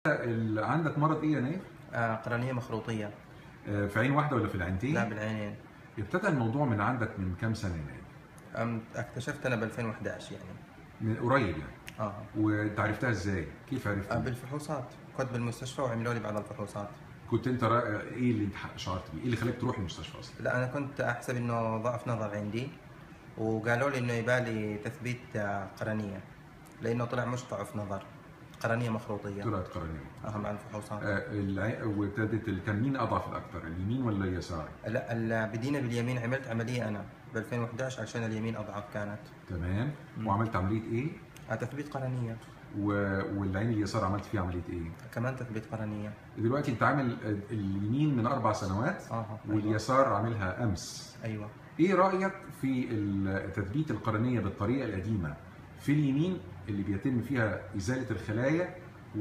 ال- عندك مرض ايه يا نايف؟ آه قرنية مخروطية آه، في عين واحده ولا في العينتين؟ لا بالعينين ابتدى الموضوع من عندك من كام سنه يا نايف؟ أم اكتشفت أنا ب 2011 يعني من قريب يعني اه وانت عرفتها ازاي؟ كيف آه، عرفتها؟ بالفحوصات كنت بالمستشفى وعملوا لي بعض الفحوصات كنت انت را... ايه اللي انت شعرت بيه؟ ايه اللي خلاك تروح المستشفى اصلا؟ لا أنا كنت أحسب إنه ضعف نظر عندي وقالوا لي إنه يبالي تثبيت آه، قرنية لأنه طلع مش ضعف نظر قرنية مخروطية طلعت قرنيه أهم عن الفحوصات آه، العي... وابتدت ال- كان مين اضعف الاكثر؟ اليمين ولا اليسار؟ لا ال- بدينا باليمين عملت عملية أنا ب 2011 عشان اليمين أضعف كانت تمام مم. وعملت عمليه ايه؟ آه، تثبيت قرنية و... والعين اليسار عملت فيه عمليه ايه؟ كمان تثبيت قرنية دلوقتي انت عامل ال- اليمين من اربع سنوات اه أيوة. واليسار عاملها امس أيوة ايه رايك في ال- تثبيت القرنيه بالطريقه القديمه في اليمين اللي بيتم فيها ازاله الخلايا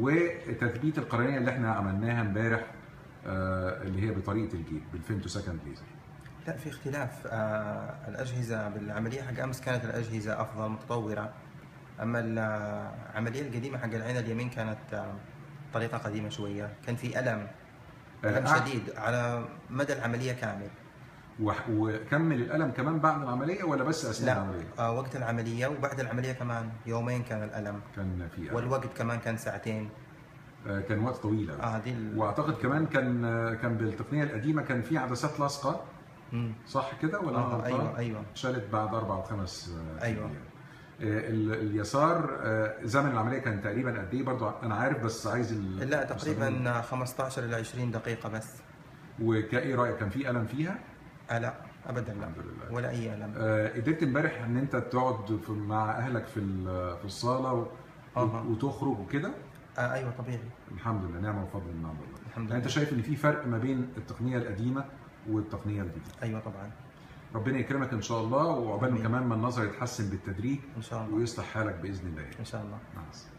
وتثبيت القرنيه اللي احنا عملناها امبارح آه، اللي هي بطريقه الجيب بالفيمتو سكند ليزر لا في اختلاف آه الأجهزة بالعملية حق أمس كانت الأجهزة أفضل متطورة أما العملية القديمة حق العين اليمين كانت آه طريقة قديمة شوية كان في ألم ألم آه، شديد على مدى العملية كامل وح- وكمل الالم كمان بعد العمليه ولا بس اثناء لا العمليه؟ آه وقت العملية وبعد العملية كمان يومين كان الألم كان في ألم. والوقت كمان كان ساعتين آه، كان وقت طويل أوي. اه دي ال... واعتقد كمان كان آه، كان بالتقنيه القديمه كان في عدسات لاصقه مم. صح كده ولا أنا اه غلطان؟ ايوه ايوه اتشالت بعد اربع او خمس آه، أيوة. أيام. آه، ال- اليسار آه، زمن العمليه كان تقريبا قد ايه برضو انا عارف بس عايز ال- لا المستخدمين. تقريبا 15 الى 20 دقيقة بس وكايه رايك كان في الم فيها؟ آه لا ابدا لا الحمد لله. ولا اي الم آه، قدرت امبارح ان انت تقعد في- مع اهلك في ال- في الصاله و- أها. وتخرج وكده؟ آه ايوه طبيعي الحمد لله نعمه وفضل من عند الله. الحمد يعني انت لله شايف ان في فرق ما بين التقنيه القديمه والتقنيه الجديده. ايوه طبعا ربنا يكرمك ان شاء الله وعقبال آمين. كمان ما النظر يتحسن بالتدريج ان شاء الله ويصلح حالك باذن الله. ان شاء الله مع السلامه.